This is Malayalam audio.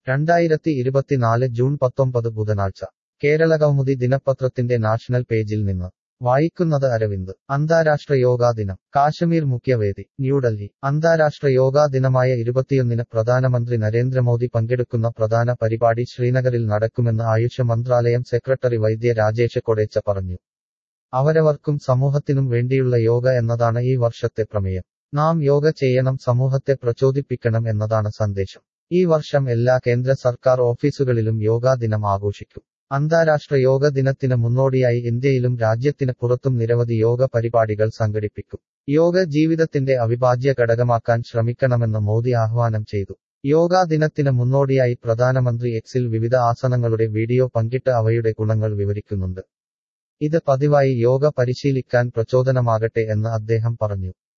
രണ്ടായിരത്തി ഇരുപത്തിനാല് ജൂൺ പത്തൊമ്പത് ബുധനാഴ്ച കേരള കൗമുദി ദിനപത്രത്തിന്റെ നാഷണൽ പേജിൽ നിന്ന് വായിക്കുന്നത് അരവിന്ദ് അന്താരാഷ്ട്ര യോഗാ ദിനം കാശ്മീർ മുഖ്യവേദി ന്യൂഡൽഹി അന്താരാഷ്ട്ര യോഗാ ദിനമായ ഇരുപത്തിയൊന്നിന് പ്രധാനമന്ത്രി നരേന്ദ്രമോദി പങ്കെടുക്കുന്ന പ്രധാന പരിപാടി ശ്രീനഗറിൽ നടക്കുമെന്ന് ആയുഷ മന്ത്രാലയം സെക്രട്ടറി വൈദ്യ രാജേഷ് കൊടേച്ച പറഞ്ഞു അവരവർക്കും സമൂഹത്തിനും വേണ്ടിയുള്ള യോഗ എന്നതാണ് ഈ വർഷത്തെ പ്രമേയം നാം യോഗ ചെയ്യണം സമൂഹത്തെ പ്രചോദിപ്പിക്കണം എന്നതാണ് സന്ദേശം ഈ വർഷം എല്ലാ കേന്ദ്ര സർക്കാർ ഓഫീസുകളിലും യോഗാ ദിനം ആഘോഷിക്കും അന്താരാഷ്ട്ര യോഗ ദിനത്തിന് മുന്നോടിയായി ഇന്ത്യയിലും രാജ്യത്തിന് പുറത്തും നിരവധി യോഗ പരിപാടികൾ സംഘടിപ്പിക്കും യോഗ ജീവിതത്തിന്റെ അവിഭാജ്യ ഘടകമാക്കാൻ ശ്രമിക്കണമെന്ന് മോദി ആഹ്വാനം ചെയ്തു യോഗാ ദിനത്തിന് മുന്നോടിയായി പ്രധാനമന്ത്രി എക്സിൽ വിവിധ ആസനങ്ങളുടെ വീഡിയോ പങ്കിട്ട് അവയുടെ ഗുണങ്ങൾ വിവരിക്കുന്നുണ്ട് ഇത് പതിവായി യോഗ പരിശീലിക്കാൻ പ്രചോദനമാകട്ടെ എന്ന് അദ്ദേഹം പറഞ്ഞു